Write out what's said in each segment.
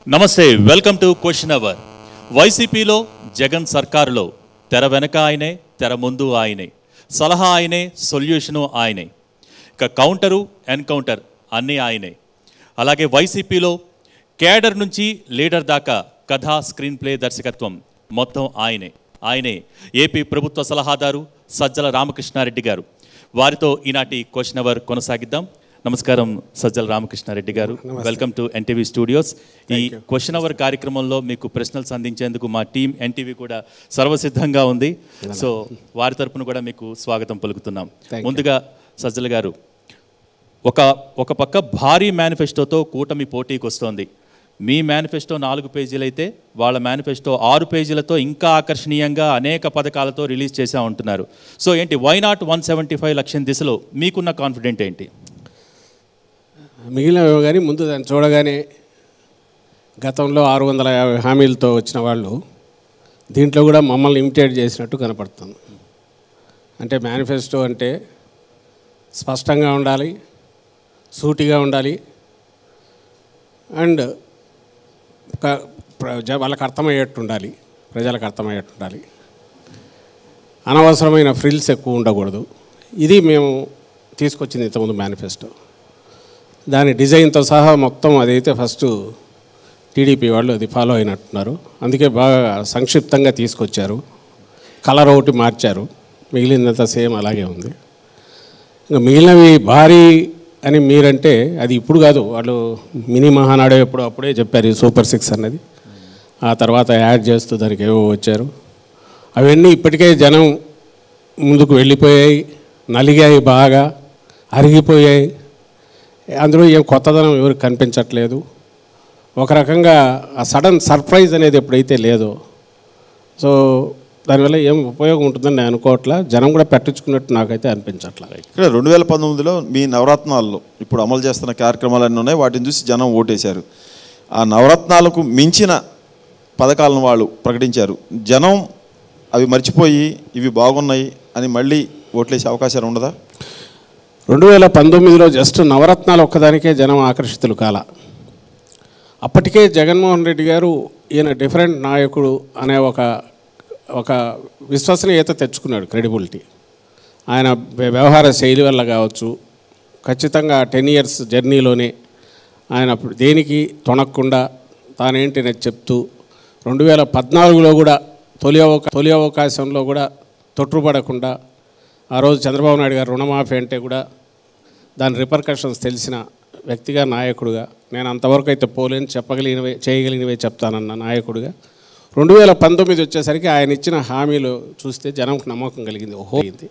నమస్తే welcome to question hour వైసీపీలో జగన్ సర్కారులో తెర వెనక ఆయనే తెర ముందు ఆయనే సలహా ఆయనే సొల్యూషను ఆయనే ఇక కౌంటరు ఎన్కౌంటర్ అన్నీ ఆయనే అలాగే వైసీపీలో కేడర్ నుంచి లీడర్ దాకా కథ స్క్రీన్ ప్లే దర్శకత్వం మొత్తం ఆయనే ఆయనే ఏపీ ప్రభుత్వ సలహాదారు సజ్జల రామకృష్ణారెడ్డి గారు వారితో ఈనాటి క్వశ్చన్ అవర్ కొనసాగిద్దాం నమస్కారం సజ్జల రామకృష్ణారెడ్డి గారు వెల్కమ్ టు ఎన్టీవీ స్టూడియోస్ ఈ క్వశ్చన్ అవర్ కార్యక్రమంలో మీకు ప్రశ్నలు సంధించేందుకు మా టీం ఎన్టీవీ కూడా సర్వసిద్ధంగా ఉంది సో వారి తరపున కూడా మీకు స్వాగతం పలుకుతున్నాం ముందుగా సజ్జల గారు ఒక ఒక పక్క భారీ మేనిఫెస్టోతో కూటమి పోటీకి వస్తోంది మీ మేనిఫెస్టో నాలుగు పేజీలు అయితే వాళ్ళ మేనిఫెస్టో ఆరు పేజీలతో ఇంకా ఆకర్షణీయంగా అనేక పథకాలతో రిలీజ్ చేసా ఉంటున్నారు సో ఏంటి why not one seventy five లక్షల దిశలో మీకున్న కాన్ఫిడెంట్ ఏంటి మిగిలినవి కానీ ముందు దాన్ని చూడగానే గతంలో ఆరు వందల యాభై హామీలతో వచ్చిన వాళ్ళు దీంట్లో కూడా మమ్మల్ని ఇమిటేట్ చేసినట్టు కనపడుతుంది అంటే మేనిఫెస్టో అంటే స్పష్టంగా ఉండాలి సూటిగా ఉండాలి అండ్ క- ప్ర- జ- వాళ్ళకి అర్థమయ్యేట్టు ఉండాలి ప్రజలకు అర్థమయ్యేట్టు ఉండాలి అనవసరమైన ఫ్రిల్స్ ఎక్కువ ఉండకూడదు ఇది మేము తీసుకొచ్చింది ఇంతకుముందు మేనిఫెస్టో దాని డిజైన్తో సహా మొత్తం అదైతే ఫస్ట్ టీడీపీ వాళ్ళు అది ఫాలో అయినట్టున్నారు అందుకే బాగా సంక్షిప్తంగా తీసుకొచ్చారు కలర్ ఒకటి మార్చారు మిగిలిందంతా సేమ్ అలాగే ఉంది ఇంకా మిగిలినవి భారీ అని మీరంటే అది ఇప్పుడు కాదు వాళ్ళు మినీ మహానాడు ఎప్పుడు అప్పుడే చెప్పారు ఈ సూపర్ సిక్స్ అన్నది ఆ తర్వాత యాడ్ చేస్తూ దానికి ఏవో వచ్చారు అవన్నీ ఇప్పటికే జనం ముందుకు వెళ్ళిపోయాయి నలిగాయి బాగా అరిగిపోయాయి అందులో ఏం కొత్తదనం ఎవరికి కనిపించట్లేదు ఒక రకంగా ఆ సడన్ సర్ప్రైజ్ అనేది ఎప్పుడైతే లేదో సో దానివల్ల ఏం ఉపయోగం ఉంటుందని నేను అనుకోవట్లా జనం కూడా పెట్టించుకున్నట్టు నాకైతే అనిపించట్లా ఇక్కడ రెండు వేల పంతొమ్మిదిలో మీ నవరత్నాల్లో ఇప్పుడు అమలు చేస్తున్న కార్యక్రమాలు అన్నీ ఉన్నాయి వాటిని చూసి జనం ఓటేశారు ఆ నవరత్నాలకు మించిన పథకాలను వాళ్ళు ప్రకటించారు జనం అవి మర్చిపోయి ఇవి బాగున్నాయి అని మళ్ళీ ఓట్లేసే అవకాశాలు ఉండదా రెండు వేల పంతొమ్మిదిలో జస్ట్ నవరత్నాలు ఒక్కదానికే జనం ఆకర్షితులు కాల అప్పటికే జగన్మోహన్ రెడ్డి గారు ఈయన డిఫరెంట్ నాయకుడు అనే ఒక ఒక విశ్వసనీయత తెచ్చుకున్నాడు క్రెడిబిలిటీ ఆయన వ్య- వ్యవహార శైలి వల్ల కావచ్చు ఖచ్చితంగా టెన్ ఇయర్స్ జర్నీలోనే ఆయన అప్పుడు దేనికి తొణక్కుండా తానేంటి నేను చెప్తూ రెండు వేల పద్నాలుగులో కూడా తొలి అవకా తొలి అవకాశంలో కూడా తొట్టుపడకుండా ఆ రోజు చంద్రబాబు నాయుడు గారు రుణమాఫీ అంటే కూడా దాని రిపర్కషన్స్ తెలిసిన వ్యక్తిగా నాయకుడిగా నేను అంతవరకు అయితే పోలేని చెప్పగలిగినవే చేయగలిగినవే చెప్తానన్న నాయకుడిగా రెండు వేల పంతొమ్మిది వచ్చేసరికి ఆయన ఇచ్చిన హామీలు చూస్తే జనంకు నమ్మకం కలిగింది ఓహో అయింది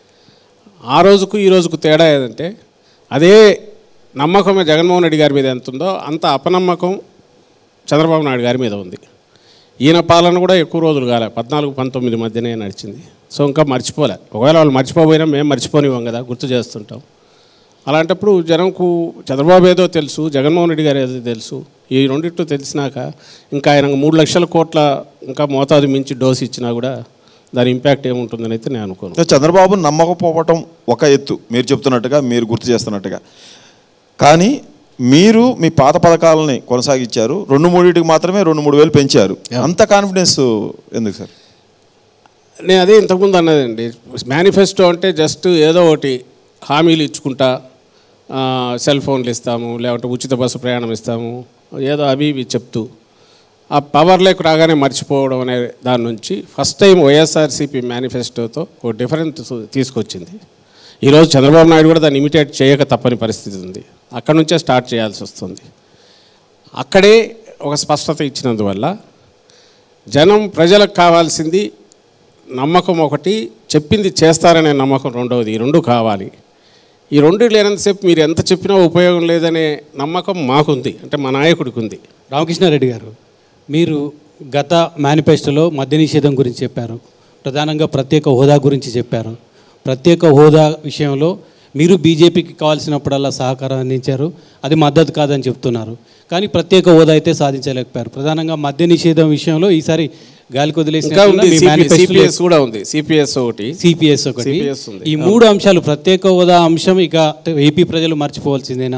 ఆ రోజుకు ఈ రోజుకు తేడా ఏదంటే అదే నమ్మకం జగన్మోహన్ రెడ్డి గారి మీద ఎంత ఉందో అంత అపనమ్మకం చంద్రబాబు నాయుడు గారి మీద ఉంది ఈయన పాలన కూడా ఎక్కువ రోజులు కాలే పద్నాలుగు పంతొమ్మిది మధ్యనే నడిచింది సో ఇంకా మర్చిపోలే ఒకవేళ వాళ్ళు మర్చిపోపోయినా మేము మర్చిపోనివ్వం కదా గుర్తు చేస్తుంటాం అలాంటప్పుడు జనంకు చంద్రబాబు ఏదో తెలుసు జగన్మోహన్ రెడ్డి గారు ఏదో తెలుసు ఈ రెండిట్లు తెలిసినాక ఇంకా ఆయన మూడు లక్షల కోట్ల ఇంకా మోతాదు మించి డోసు ఇచ్చినా కూడా దాని ఇంపాక్ట్ ఏముంటుందని అయితే నేను అనుకోను చంద్రబాబు నమ్మకపోవటం ఒక ఎత్తు మీరు చెప్తున్నట్టుగా మీరు గుర్తు చేస్తున్నట్టుగా కానీ మీరు మీ పాత పథకాలని కొనసాగించారు రెండు మూడింటికి మాత్రమే రెండు మూడు వేలు పెంచారు అంత కాన్ఫిడెన్స్ ఎందుకు సార్ నేను అదే ఇంతకుముందు అన్నదండి మేనిఫెస్టో అంటే జస్ట్ ఏదో ఒకటి హామీలు ఇచ్చుకుంటా ఆ, సెల్ ఫోన్లు ఇస్తాము లేకుంటే ఉచిత బస్సు ప్రయాణం ఇస్తాము ఏదో అవి ఇవి చెప్తూ ఆ పవర్లోకి రాగానే మర్చిపోవడం అనే దాని నుంచి ఫస్ట్ టైం వైఎస్ఆర్సీపీ మేనిఫెస్టోతో ఒక డిఫరెంట్ తీసుకొచ్చింది ఈరోజు చంద్రబాబు నాయుడు కూడా దాన్ని ఇమిటేట్ చేయక తప్పని పరిస్థితి ఉంది అక్కడి నుంచే స్టార్ట్ చేయాల్సి వస్తుంది అక్కడే ఒక స్పష్టత ఇచ్చినందువల్ల జనం ప్రజలకు కావాల్సింది నమ్మకం ఒకటి చెప్పింది చేస్తారనే నమ్మకం రెండవది ఈ రెండు కావాలి ఈ రెండు లేనంతసేపు మీరు ఎంత చెప్పినా ఉపయోగం లేదనే నమ్మకం మాకుంది అంటే మా నాయకుడికి ఉంది రామకృష్ణారెడ్డి గారు మీరు గత మేనిఫెస్టోలో మద్య నిషేధం గురించి చెప్పారు ప్రధానంగా ప్రత్యేక హోదా గురించి చెప్పారు ప్రత్యేక హోదా విషయంలో మీరు బీజేపీకి కావాల్సినప్పుడల్లా సహకారం అందించారు అది మద్దతు కాదని చెప్తున్నారు కానీ ప్రత్యేక హోదా అయితే సాధించలేకపోయారు ప్రధానంగా మద్య నిషేధం విషయంలో ఈసారి గాలికి ఇంకా ఉంది వదిలేసిన సిపిఎస్ కూడా ఉంది సిపిఎస్ ఒకటి సిపిఎస్ ఒకటి CPS ఉంది. ఈ మూడు అంశాలు ప్రత్యేక హోదా అంశం ఇక ఏపీ ప్రజలు మర్చిపోవాల్సిందేనా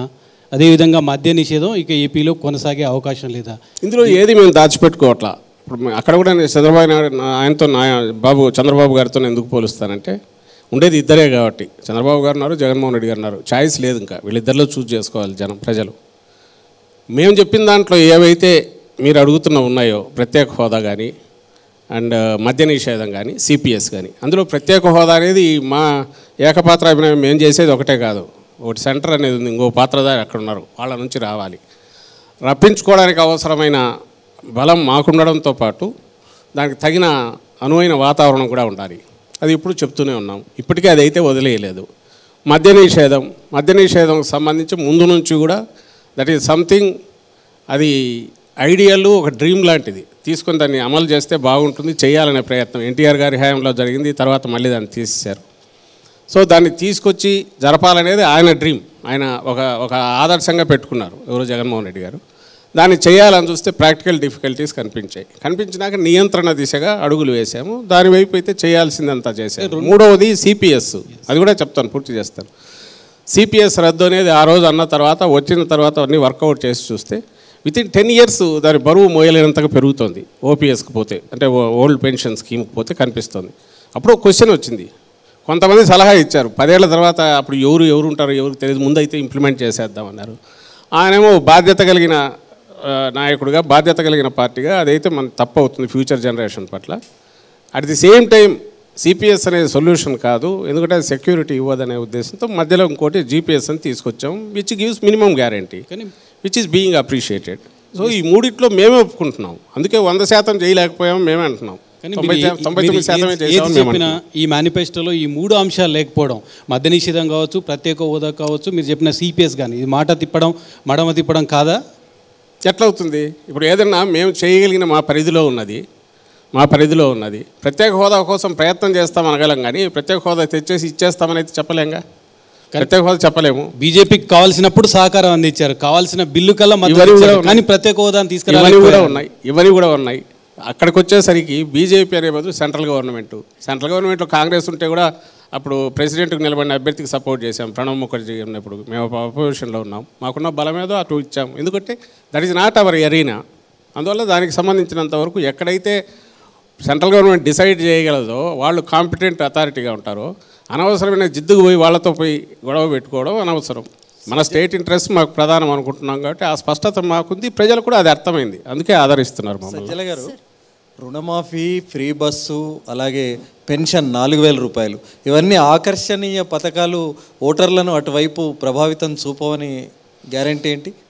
అదేవిధంగా మద్య నిషేధం ఇక ఏపీలో కొనసాగే అవకాశం లేదా ఇందులో ఏది మేము దాచిపెట్టుకోవట్లా ఇప్పుడు మే- అక్కడ కూడా నేను చంద్రబాబు నాయుడు నా- ఆయనతో నా బాబు చంద్రబాబు గారితో నేను ఎందుకు పోలుస్తానంటే ఉండేది ఇద్దరే కాబట్టి చంద్రబాబు గారు ఉన్నారు జగన్మోహన్ రెడ్డి గారు ఉన్నారు ఛాయిస్ లేదు ఇంకా వీళ్ళిద్దరిలో చూస్ చేసుకోవాలి జనం ప్రజలు మేము చెప్పిన దాంట్లో ఏవైతే మీరు అడుగుతున్న ఉన్నాయో ప్రత్యేక హోదా కానీ అండ్ మద్య నిషేధం కానీ సిపిఎస్ కానీ అందులో ప్రత్యేక హోదా అనేది మా ఏకపాత్ర అభినయం మేము చేసేది ఒకటే కాదు ఒకటి సెంటర్ అనేది ఉంది ఇంకో పాత్రధారి అక్కడ ఉన్నారు వాళ్ళ నుంచి రావాలి రప్పించుకోవడానికి అవసరమైన బలం మాకుండడంతో పాటు దానికి తగిన అనువైన వాతావరణం కూడా ఉండాలి అది ఇప్పుడు చెప్తూనే ఉన్నాం ఇప్పటికీ అది అయితే వదిలేయలేదు మద్య నిషేధం మద్య నిషేధం సంబంధించి ముందు నుంచి కూడా దట్ ఈజ్ సంథింగ్ అది ఐడియల్ ఒక డ్రీమ్ లాంటిది తీసుకొని దాన్ని అమలు చేస్తే బాగుంటుంది చేయాలనే ప్రయత్నం ఎన్టీఆర్ గారి హయాంలో జరిగింది తర్వాత మళ్ళీ దాన్ని తీసేశారు సో దాన్ని తీసుకొచ్చి జరపాలనేది ఆయన డ్రీమ్ ఆయన ఒక ఒక ఆదర్శంగా పెట్టుకున్నారు ఎవరు జగన్మోహన్ రెడ్డి గారు దాన్ని చేయాలని చూస్తే ప్రాక్టికల్ డిఫికల్టీస్ కనిపించాయి కనిపించినాక నియంత్రణ దిశగా అడుగులు వేసాము దాని వైపు అయితే చేయాల్సిందంతా చేశారు మూడవది సిపిఎస్ అది కూడా చెప్తాను పూర్తి చేస్తాను సిపిఎస్ రద్దు అనేది ఆ రోజు అన్న తర్వాత వచ్చిన తర్వాత అన్నీ వర్కౌట్ చేసి చూస్తే విత్ ఇన్ టెన్ ఇయర్స్ దాని బరువు మోయలేనంతగా పెరుగుతుంది ఓపీఎస్కి పోతే అంటే ఓల్డ్ పెన్షన్ స్కీమ్కి పోతే కనిపిస్తుంది అప్పుడు ఒక క్వశ్చన్ వచ్చింది కొంతమంది సలహా ఇచ్చారు పదేళ్ల తర్వాత అప్పుడు ఎవరు ఎవరు ఉంటారో ఎవరికి తెలియదు ముందు అయితే ఇంప్లిమెంట్ చేసేద్దామన్నారు ఆయనేమో బాధ్యత కలిగిన ఆ, నాయకుడిగా బాధ్యత కలిగిన పార్టీగా అదైతే మన తప్పు అవుతుంది ఫ్యూచర్ జనరేషన్ పట్ల at the same time CPS అనేది సొల్యూషన్ కాదు ఎందుకంటే అది సెక్యూరిటీ ఇవ్వదనే ఉద్దేశంతో మధ్యలో ఇంకోటి జీపీఎస్ అని తీసుకొచ్చాం విచ్ గివ్స్ మినిమం గ్యారంటీ కానీ which is being appreciated so ఈ మూడిట్లో మేమే ఒప్పుకుంటున్నాం అందుకే వంద శాతం చేయలేకపోయాం మేమే అంటున్నాం కానీ తొంభై మీరు శా- ఏ- తొంభై మీరు తొమ్మిది శాతమే ఏది- చేసామని ఏది మేము చెప్పినా అంటున్నాం. ఈ మేనిఫెస్టోలో ఈ మూడు అంశాలు లేకపోవడం మద్య నిషేధం కావచ్చు ప్రత్యేక హోదా కావచ్చు మీరు చెప్పిన సిపిఎస్ కానీ ఇది మాట తిప్పడం మడమ తిప్పడం కాదా ఎట్లా అవుతుంది ఇప్పుడు ఏదన్నా మేము చేయగలిగిన మా పరిధిలో ఉన్నది మా పరిధిలో ఉన్నది ప్రత్యేక హోదా కోసం ప్రయత్నం చేస్తాం అనగలం కానీ ప్రత్యేక హోదా తెచ్చేసి ఇచ్చేస్తామని అయితే చెప్పలేంగా ప్రత్యేక హోదా చెప్పలేము బీజేపీకి కావాల్సినప్పుడు సహకారం అందించారు కావాల్సిన బిల్లు కల్లా మద్దతు ఇవన్నీ కూడా ఇచ్చారు. ఉన్నాయి. కానీ ప్రత్యేక హోదాను ఇవన్నీ కూడా తీసుకురావాలి ఉన్నాయి ఇవన్నీ కూడా ఉన్నాయి అక్కడికి వచ్చేసరికి బీజేపీ అనే బదులు సెంట్రల్ గవర్నమెంట్ సెంట్రల్ గవర్నమెంట్లో కాంగ్రెస్ ఉంటే కూడా అప్పుడు ప్రెసిడెంట్కి నిలబడిన అభ్యర్థికి సపోర్ట్ చేశాం ప్రణబ్ ముఖర్జీ ఉన్నప్పుడు మేము అపోజిషన్లో ఉన్నాం మాకున్న బలమేదో అటు ఇచ్చాం ఎందుకంటే that is not our arena అందువల్ల దానికి సంబంధించినంత వరకు ఎక్కడైతే సెంట్రల్ గవర్నమెంట్ డిసైడ్ చేయగలదో వాళ్ళు కాంపిటెంట్ అథారిటీగా ఉంటారో అనవసరమైన జిద్దుకు పోయి వాళ్ళతో పోయి గొడవ పెట్టుకోవడం అనవసరం మన స్టేట్ ఇంట్రెస్ట్ మాకు ప్రధానం అనుకుంటున్నాం కాబట్టి ఆ స్పష్టత మాకుంది ప్రజలు కూడా అది అర్థమైంది అందుకే ఆదరిస్తున్నారు మమ్మల్ని సజ్జల గారు రుణమాఫీ ఫ్రీ బస్సు అలాగే పెన్షన్ నాలుగు వేల రూపాయలు ఇవన్నీ ఆకర్షణీయ పథకాలు ఓటర్లను అటువైపు ప్రభావితం చూపవని గ్యారంటీ ఏంటి